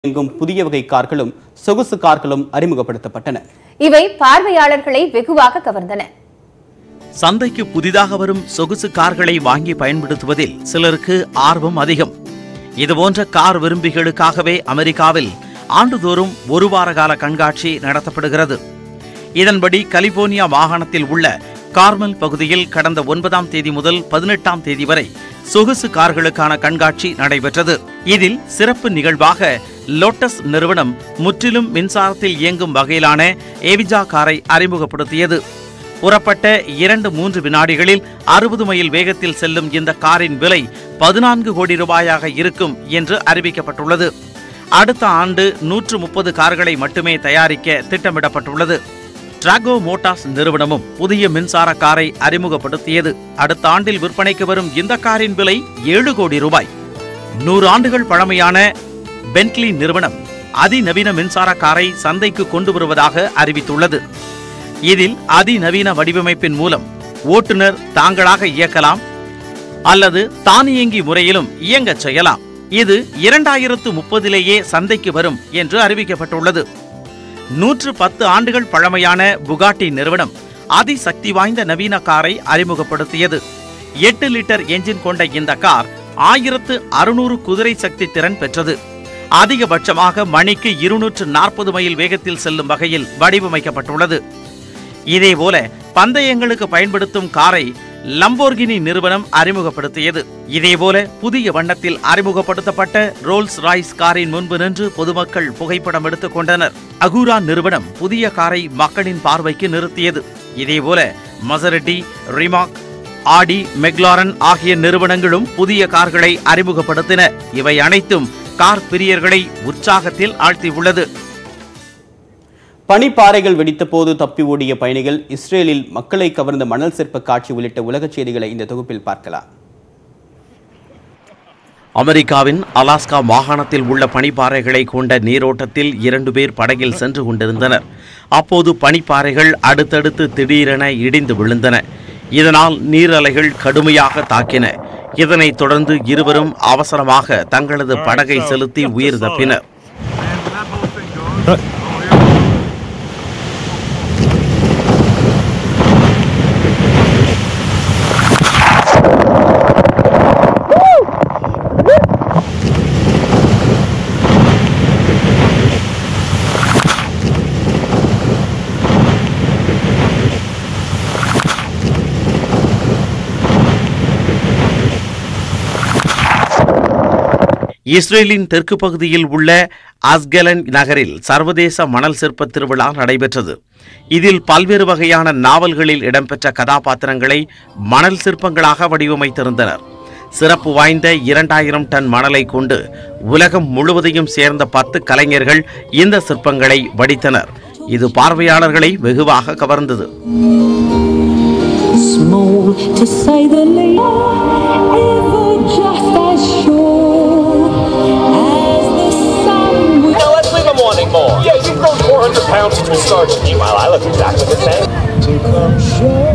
இயங்கும் புதிய வகை கார்களும் சொகுசு கார்களும் அறிமுகப்படுத்தப்பட்டன இவை பார்வையாளர்களை வெகுவாக கவர்ந்தன சந்தைக்கு புதிதாக வரும் சொகுசு கார்களை வாங்கி பயன்படுத்துவதில் சிலருக்கு ஆர்வம் அதிகம் இதுபோன்ற கார் விரும்பிகளுக்காகவே அமெரிக்காவில் ஆண்டுதோறும் ஒரு வார கால கண்காட்சி நடத்தப்படுகிறது இதன்படி கலிபோர்னியா மாகாணத்தில் உள்ள கார்மல் பகுதியில் கடந்த ஒன்பதாம் தேதி முதல் பதினெட்டாம் தேதி வரை சொகுசு கார்களுக்கான கண்காட்சி நடைபெற்றது இதில் சிறப்பு நிகழ்வாக லோட்டஸ் நிறுவனம் முற்றிலும் மின்சாரத்தில் இயங்கும் வகையிலான எவிஜா காரை அறிமுகப்படுத்தியது புறப்பட்ட இரண்டு மூன்று வினாடிகளில் அறுபது மைல் வேகத்தில் செல்லும் இந்த காரின் விலை பதினான்கு கோடி ரூபாயாக இருக்கும் என்று அறிவிக்கப்பட்டுள்ளது அடுத்த ஆண்டு நூற்று முப்பது கார்களை மட்டுமே தயாரிக்க திட்டமிடப்பட்டுள்ளது டிராகோ மோட்டார்ஸ் நிறுவனமும் புதிய மின்சார காரை அறிமுகப்படுத்தியது அடுத்த ஆண்டில் விற்பனைக்கு வரும் இந்த காரின் விலை ஏழு கோடி ரூபாய் நூறு ஆண்டுகள் பழமையான பென்ட்லி நிறுவனம் அதிநவீன மின்சார காரை சந்தைக்கு கொண்டு வருவதாக அறிவித்துள்ளது இதில் அதிநவீன வடிவமைப்பின் மூலம் ஓட்டுநர் தாங்களாக இயக்கலாம் அல்லது தானியங்கி முறையிலும் இயங்கச் செய்யலாம் இது இரண்டாயிரத்து முப்பதிலேயே சந்தைக்கு வரும் என்று அறிவிக்கப்பட்டுள்ளது நூற்று பத்து ஆண்டுகள் பழமையான புகாட்டி நிறுவனம் அதிசக்தி வாய்ந்த நவீன காரை அறிமுகப்படுத்தியது எட்டு லிட்டர் என்ஜின் கொண்ட இந்த கார் ஆயிரத்து அறுநூறு குதிரை சக்தி திறன் பெற்றது அதிகபட்சமாக மணிக்கு இருநூற்று நாற்பது மைல் வேகத்தில் செல்லும் வகையில் வடிவமைக்கப்பட்டுள்ளது இதேபோல பந்தயங்களுக்கு பயன்படுத்தும் காரை லம்போர்கினி நிறுவனம் அறிமுகப்படுத்தியது இதேபோல புதிய வண்ணத்தில் அறிமுகப்படுத்தப்பட்ட ரோல்ஸ் ராய்ஸ் காரின் முன்பு நின்று பொதுமக்கள் புகைப்படம் எடுத்துக் கொண்டனர் அகூரா நிறுவனம் புதிய காரை மக்களின் பார்வைக்கு நிறுத்தியது இதேபோல மசரட்டி ரிமாக் ஆடி மெக்லாரன் ஆகிய நிறுவனங்களும் புதிய கார்களை அறிமுகப்படுத்தின இவை அனைத்தும் கார் பிரியர்களை உற்சாகத்தில் ஆழ்த்தியுள்ளது பனிப்பாறைகள் வெடித்தபோது தப்பி ஓடிய பயணிகள் இஸ்ரேலில் மக்களை கவர்ந்த மணல் சிற்ப காட்சி உள்ளிட்ட உலகச் செய்திகளை இந்த தொகுப்பில் பார்க்கலாம் அமெரிக்காவின் அலாஸ்கா மாகாணத்தில் உள்ள பனிப்பாறைகளை கொண்ட நீரோட்டத்தில் இரண்டு பேர் படகில் சென்று கொண்டிருந்தனர் அப்போது பனிப்பாறைகள் அடுத்தடுத்து திடீரென இடிந்து விழுந்தன இதனால் நீரலைகள் கடுமையாக தாக்கின இதனைத் தொடர்ந்து இருவரும் அவசரமாக தங்களது படகை செலுத்தி உயிர் தப்பினர் இஸ்ரேலின் தெற்கு பகுதியில் உள்ள அஸ்கலன் நகரில் சர்வதேச மணல் சிற்ப திருவிழா நடைபெற்றது இதில் பல்வேறு வகையான நாவல்களில் இடம்பெற்ற கதாபாத்திரங்களை மணல் சிற்பங்களாக வடிவமைத்திருந்தனர் சிறப்பு வாய்ந்த இரண்டாயிரம் டன் மணலை கொண்டு உலகம் முழுவதையும் சேர்ந்த பத்து கலைஞர்கள் இந்த சிற்பங்களை வடித்தனர் இது பார்வையாளர்களை வெகுவாக கவர்ந்தது small to say the least, ever just as sure as the sun will. Now let's leave them wanting more. Yeah, you've grown 400 pounds since we started. Meanwhile, I look exactly the same. To come share.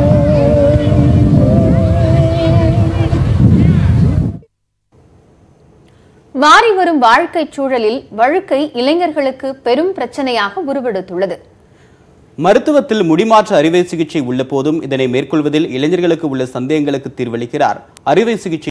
மாறி வரும் வாழ்க்கைச் சூழலில் வழுக்கை இளைஞர்களுக்கு பெரும் பிரச்சனையாக உருவெடுத்துள்ளது மருத்துவத்தில் முடிமாற்று அறுவை சிகிச்சை உள்ள போதும் இதனை மேற்கொள்வதில் இளைஞர்களுக்கு உள்ள சந்தேகங்களுக்கு தீர்வளிக்கிறார் அறுவை சிகிச்சை